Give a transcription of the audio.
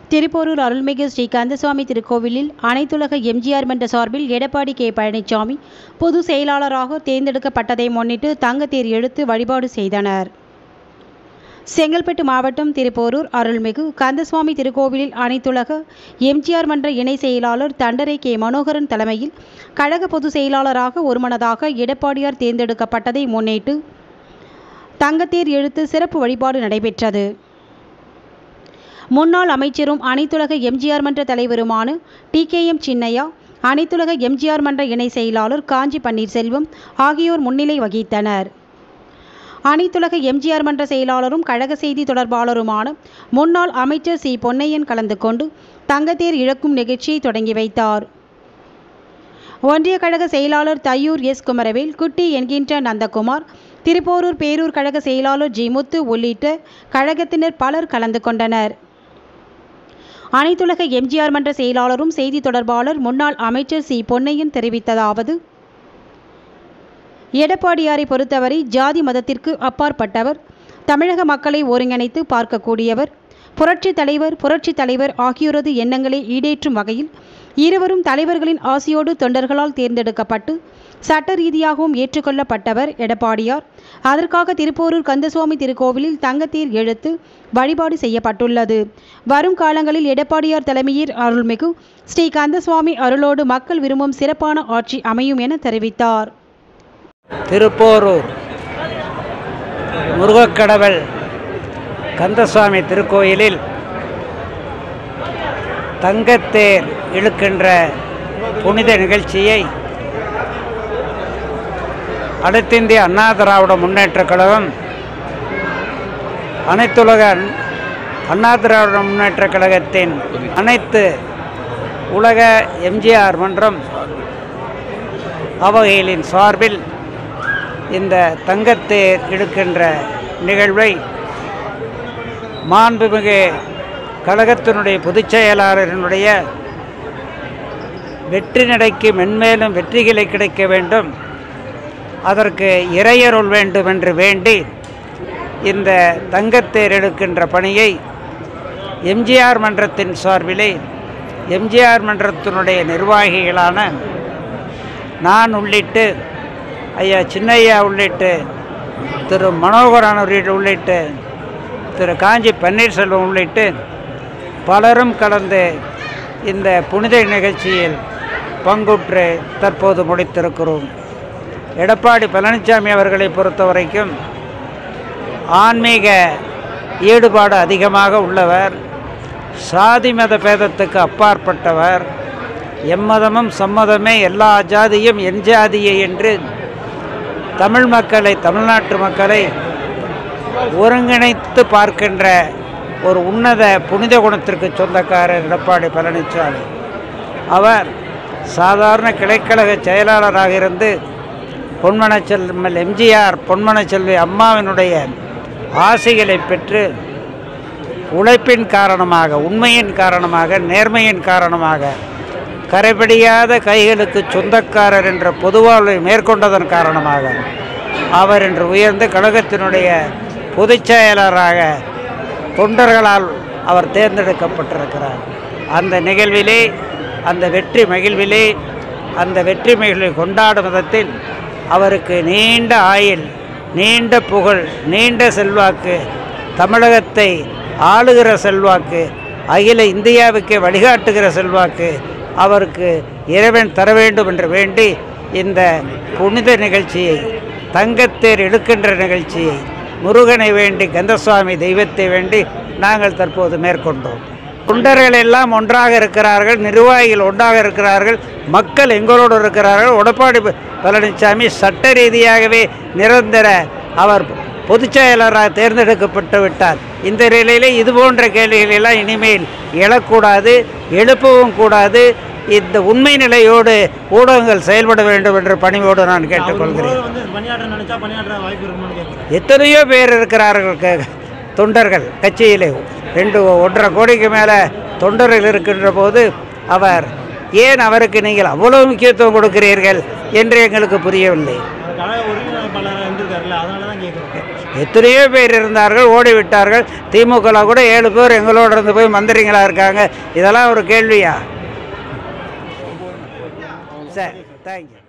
திருப்போரூர் அருள்மிகு ஸ்ரீ கந்தசுவாமி திருக்கோவிலில் அனைத்துலக எம்ஜிஆர் மன்ற சார்பில் எடப்பாடி கே பழனிசாமி பொது செயலாளராக தேர்ந்தெடுக்கப்பட்டதை முன்னிட்டு தங்கத்தேர் எடுத்து வழிபாடு செய்தனர் செங்கல்பட்டு மாவட்டம் திருப்போரூர் அருள்மிகு கந்தசுவாமி திருக்கோவிலில் அனைத்துலக எம்ஜிஆர் மன்ற இணை செயலாளர் தண்டரை கே மனோகரன் தலைமையில் கழக பொதுச் செயலாளராக ஒருமனதாக எடப்பாடியார் தேர்ந்தெடுக்கப்பட்டதை முன்னிட்டு தங்கத்தேர் எழுத்து சிறப்பு வழிபாடு நடைபெற்றது முன்னாள் அமைச்சரும் அனைத்துலக எம்ஜிஆர் மன்ற தலைவருமான டி கே எம் சின்னையா அனைத்துலக எம்ஜிஆர் மன்ற இணை செயலாளர் காஞ்சி பன்னீர்செல்வம் ஆகியோர் முன்னிலை வகித்தனர் அனைத்துலக எம்ஜிஆர் மன்ற செயலாளரும் கழக செய்தி தொடர்பாளருமான முன்னாள் அமைச்சர் சி பொன்னையன் கலந்து கொண்டு தங்கத்தேர் இழக்கும் நிகழ்ச்சியை தொடங்கி வைத்தார் ஒன்றிய கழக செயலாளர் தையூர் எஸ் குமரவேல் குட்டி என்கின்ற நந்தகுமார் திருப்போரூர் பேரூர் கழக செயலாளர் ஜி முத்து உள்ளிட்ட கழகத்தினர் பலர் கலந்து கொண்டனர் அனைத்துலக எம்ஜிஆர் மன்ற செயலாளரும் செய்தி தொடர்பாளர் முன்னாள் அமைச்சர் சி பொன்னையன் தெரிவித்ததாவது எடப்பாடியாரை பொறுத்தவரை ஜாதி மதத்திற்கு அப்பாற்பட்டவர் தமிழக மக்களை ஒருங்கிணைத்து பார்க்கக்கூடியவர் புரட்சி தலைவர் புரட்சி தலைவர் ஆகியோரது எண்ணங்களை ஈடேற்றும் வகையில் இருவரும் தலைவர்களின் ஆசியோடு தொண்டர்களால் தேர்ந்தெடுக்கப்பட்டு சட்ட ரீதியாகவும் ஏற்றுக்கொள்ளப்பட்டவர் எடப்பாடியார் அதற்காக திருப்போரூர் கந்தசுவாமி திருக்கோவிலில் தங்கத்தேர் எழுத்து வழிபாடு செய்யப்பட்டுள்ளது வரும் காலங்களில் எடப்பாடியார் தலைமையில் அருள்மிகு ஸ்ரீ கந்தசுவாமி அருளோடு மக்கள் விரும்பும் சிறப்பான ஆட்சி அமையும் என தெரிவித்தார் திருப்போரூர் முருகக்கடவுள் கந்தசுவாமி திருக்கோயிலில் தங்கத்தேர் இழுக்கின்ற புனித நிகழ்ச்சியை அனைத்திந்திய அண்ணா திராவிட முன்னேற்றக் கழகம் அனைத்துலக அண்ணா திராவிட முன்னேற்றக் கழகத்தின் அனைத்து உலக எம்ஜிஆர் மன்றம் அவ்வகைகளின் சார்பில் இந்த தங்கத்தேர் இழுக்கின்ற நிகழ்வை மாண்புமிகு கழகத்தினுடைய பொதுச் செயலாளரினுடைய வெற்றி நடைக்கு மென்மேலும் வெற்றிகளை கிடைக்க வேண்டும் அதற்கு இறையருள் வேண்டும் என்று வேண்டி இந்த தங்கத்தேர் எடுக்கின்ற பணியை எம்ஜிஆர் மன்றத்தின் சார்பிலே எம்ஜிஆர் மன்றத்தினுடைய நிர்வாகிகளான நான் உள்ளிட்டு ஐயா சின்னையா உள்ளிட்டு திரு மனோகரன் அவர்கள் உள்ளிட்டு திரு காஞ்சி பன்னீர்செல்வம் உள்ளிட்டு பலரும் கலந்து இந்த புனித நிகழ்ச்சியில் பங்குற்று தற்போது முடித்திருக்கிறோம் எடப்பாடி பழனிசாமி அவர்களை பொறுத்த வரைக்கும் ஆன்மீக ஈடுபாடு அதிகமாக உள்ளவர் சாதி மத பேதத்துக்கு அப்பாற்பட்டவர் எம்மதமும் சம்மதமே எல்லா ஜாதியும் என் ஜாதியே என்று தமிழ் மக்களை தமிழ்நாட்டு மக்களை ஒருங்கிணைத்து பார்க்கின்ற ஒரு உன்னத புனித குணத்திற்கு சொந்தக்காரர் எடப்பாடி பழனிசாமி அவர் சாதாரண கிளைக்கழக செயலாளராக இருந்து பொன்மனச்செல்மல் எம்ஜிஆர் பொன்மனச்செல்வி அம்மாவினுடைய ஆசைகளை பெற்று உழைப்பின் காரணமாக உண்மையின் காரணமாக நேர்மையின் காரணமாக கரைபடியாத கைகளுக்கு சொந்தக்காரர் என்ற பொதுவாழ்வை மேற்கொண்டதன் காரணமாக அவர் இன்று உயர்ந்த கழகத்தினுடைய பொதுச் செயலராக தொண்டர்களால் அவர் தேர்ந்தெடுக்கப்பட்டிருக்கிறார் அந்த நிகழ்விலே அந்த வெற்றி மகிழ்விலே அந்த வெற்றி மகிழ்வை கொண்டாடும் விதத்தில் அவருக்கு நீண்ட ஆயுள் நீண்ட புகழ் நீண்ட செல்வாக்கு தமிழகத்தை ஆளுகிற செல்வாக்கு அகில இந்தியாவுக்கு வழிகாட்டுகிற செல்வாக்கு அவருக்கு இறைவன் தர வேண்டும் என்று வேண்டி இந்த புனித நிகழ்ச்சியை தங்கத்தேர் எடுக்கின்ற நிகழ்ச்சியை முருகனை வேண்டி கந்தசுவாமி தெய்வத்தை வேண்டி நாங்கள் தற்போது மேற்கொண்டோம் தொண்டர்கள் எல்லாம் ஒன்றாக இருக்கிறார்கள் நிர்வாகிகள் ஒன்றாக இருக்கிறார்கள் மக்கள் எங்களோடு இருக்கிறார்கள் எடப்பாடி பழனிசாமி சட்ட ரீதியாகவே நிரந்தர அவர் பொதுச் செயலராக தேர்ந்தெடுக்கப்பட்டு விட்டார் இந்த நிலையிலே இது போன்ற கேள்விகளெல்லாம் இனிமேல் எழக்கூடாது எழுப்பவும் கூடாது இந்த உண்மை நிலையோடு ஊடகங்கள் செயல்பட வேண்டும் என்ற பணிவோடு நான் கேட்டுக்கொள்கிறேன் வந்து பணியாற்ற நினைச்சா பணியாற்ற வாய்ப்பு இருக்குமான்னு கேட்குறேன் எத்தனையோ பேர் இருக்கிறார்கள் க- தொண்டர்கள் கட்சியிலே ரெண்டு ஒன்றரை கோடிக்கு மேலே தொண்டர்கள் இருக்கின்ற போது அவர் ஏன் அவருக்கு நீங்கள் அவ்வளவு முக்கியத்துவம் கொடுக்கிறீர்கள் என்று எங்களுக்கு புரியவில்லை கழக ஒருங்கிணைப்பாளராக இருந்திருக்காருல்ல அதனால தான் கேட்குறேன் எத்தனையோ பேர் இருந்தார்கள் ஓடிவிட்டார்கள் திமுகவில் கூட ஏழு பேர் எங்களோட இருந்து போய் மந்திரிங்களா இருக்காங்க இதெல்லாம் ஒரு கேள்வியா சரி தேங்க்யூ